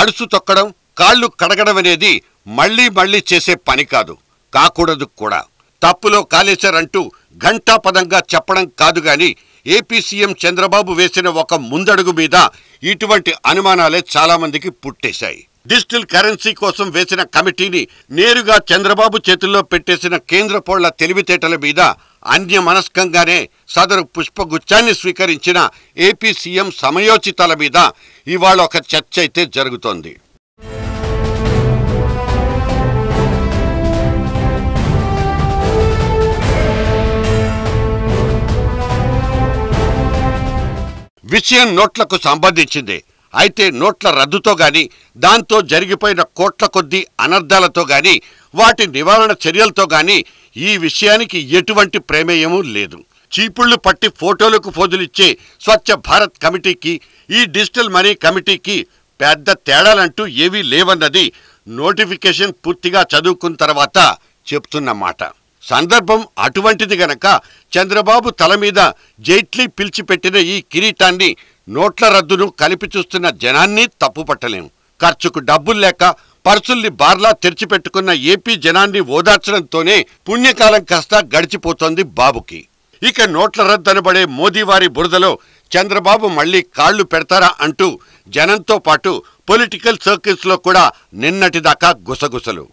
అడుసు తొక్కడం కాళ్ళు కడగడం అనేది మళ్ళీ మళ్ళీ చేసే పని కాదు కాకూడదు కూడా తప్పులో కాలేశారంటూ ఘంటాపదంగా చెప్పడం కాదు గాని ఏపీ సీఎం చంద్రబాబు వేసిన ఒక ముందడుగు మీద ఇటువంటి అనుమానాలే చాలా మందికి పుట్టేశాయి డిజిటల్ కరెన్సీ కోసం వేసిన కమిటీని నేరుగా చంద్రబాబు చేతుల్లో పెట్టేసిన కేంద్ర పోళ్ల తెలివితేటల మీద అన్యమనస్కంగానే సదరు పుష్పగుచ్చాన్ని స్వీకరించిన ఏపీ సీఎం సమయోచితాల మీద ఇవాళ ఒక చర్చ అయితే జరుగుతోంది విషయం నోట్లకు సంబంధించింది అయితే నోట్ల రద్దుతో గాని దాంతో జరిగిపోయిన కోట్ల కొద్దీ అనర్థాలతో గాని వాటి నివారణ చర్యలతో గాని ఈ విషయానికి ఎటువంటి ప్రమేయమూ లేదు చీపుళ్లు పట్టి ఫోటోలకు ఫోజులిచ్చే స్వచ్ఛ భారత్ కమిటీకి ఈ డిజిటల్ మనీ కమిటీకి పెద్ద తేడాలంటూ ఏవీ లేవన్నది నోటిఫికేషన్ పూర్తిగా చదువుకున్న తర్వాత చెప్తున్న మాట సందర్భం అటువంటిది గనక చంద్రబాబు తల మీద జైట్లీ పిలిచిపెట్టిన ఈ కిరీటాన్ని నోట్ల రద్దును కలిపి చూస్తున్న జనాన్ని తప్పుపట్టలేం ఖర్చుకు డబ్బులు లేక పర్సుల్ని బార్లా తెరిచిపెట్టుకున్న ఏపీ జనాన్ని ఓదార్చడంతోనే పుణ్యకాలం కాస్త గడిచిపోతోంది బాబుకి ఇక నోట్ల రద్దనబడే మోదీ వారి బురదలో చంద్రబాబు మళ్ళీ కాళ్లు పెడతారా అంటూ జనంతో పాటు పొలిటికల్ సర్కిల్స్ లో కూడా నిన్నటిదాకా గుసగుసలు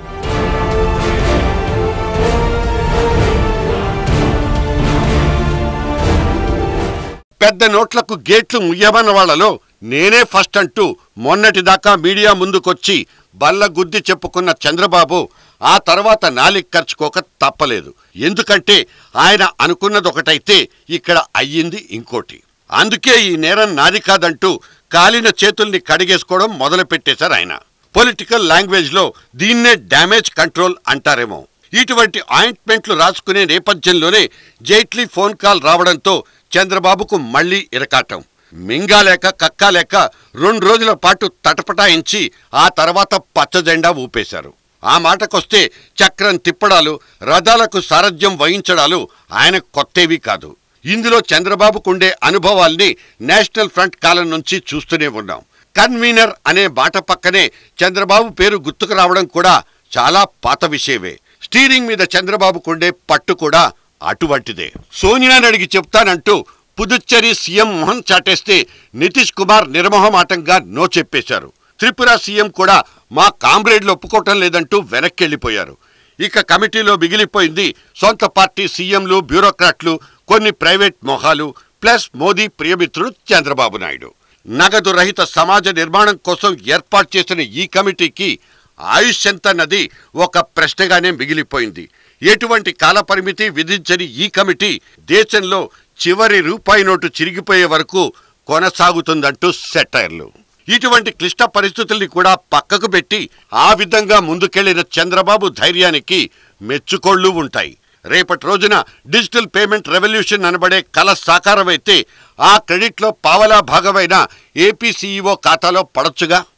పెద్ద నోట్లకు గేట్లు ముయ్యమన్న వాళ్లలో నేనే ఫస్ట్ అంటూ మొన్నటిదాకా మీడియా ముందుకొచ్చి బల్ల గుద్ది చెప్పుకున్న చంద్రబాబు ఆ తర్వాత నాలిక్ ఖర్చుకోక తప్పలేదు ఎందుకంటే ఆయన అనుకున్నదొకటైతే ఇక్కడ అయ్యింది ఇంకోటి అందుకే ఈ నేరం నాది కాదంటూ కాలిన చేతుల్ని కడిగేసుకోవడం మొదలుపెట్టేశారు ఆయన పొలిటికల్ లాంగ్వేజ్ లో దీన్నే డ్యామేజ్ కంట్రోల్ అంటారేమో ఇటువంటి ఆయింట్మెంట్లు రాసుకునే నేపథ్యంలోనే జైట్లీ ఫోన్ కాల్ రావడంతో చంద్రబాబుకు మళ్లీ ఇరకాటం మింగాలేక కక్కాలేక రెండు రోజుల పాటు తటపటాయించి ఆ తర్వాత పచ్చజెండా ఊపేశారు ఆ మాటకొస్తే చక్రం తిప్పడాలు రథాలకు సారథ్యం వహించడాలు ఆయన కొత్తేవి కాదు ఇందులో చంద్రబాబుకుండే అనుభవాల్ని నేషనల్ ఫ్రంట్ కాలం నుంచి చూస్తూనే ఉన్నాం కన్వీనర్ అనే మాట పక్కనే చంద్రబాబు పేరు గుర్తుకు రావడం కూడా చాలా పాత విషయమే స్టీరింగ్ మీద చంద్రబాబుకుండే పట్టు కూడా అటువంటిదే సోనియాని అడిగి చెప్తానంటూ పుదుచ్చేరి సీఎం మొహం చాటేస్తే నితీష్ కుమార్ నిర్మోహమాటంగా నో చెప్పేశారు త్రిపుర సీఎం కూడా మా కామ్రేడ్లు ఒప్పుకోవటం లేదంటూ వెనక్కెళ్లిపోయారు ఇక కమిటీలో మిగిలిపోయింది సొంత పార్టీ సీఎంలు బ్యూరోక్రాట్లు కొన్ని ప్రైవేట్ మొహాలు ప్లస్ మోదీ ప్రియమిత్రుడు చంద్రబాబు నాయుడు నగదు రహిత సమాజ నిర్మాణం కోసం ఏర్పాటు చేసిన ఈ కమిటీకి ఆయుష్ ఎంత అన్నది ఒక ప్రశ్నగానే మిగిలిపోయింది ఎటువంటి కాలపరిమితి విధించని ఈ కమిటీ దేశంలో చివరి రూపాయి నోటు చిరిగిపోయే వరకు కొనసాగుతుందంటూ సెటైర్లు ఇటువంటి క్లిష్ట పరిస్థితుల్ని కూడా పక్కకు పెట్టి ఆ విధంగా ముందుకెళ్లిన చంద్రబాబు ధైర్యానికి మెచ్చుకోళ్లు ఉంటాయి రేపటి రోజున డిజిటల్ పేమెంట్ రెవల్యూషన్ అనబడే కల సాకారమైతే ఆ క్రెడిట్లో పావలా భాగమైన ఏపీ సీఈఓ ఖాతాలో పడొచ్చుగా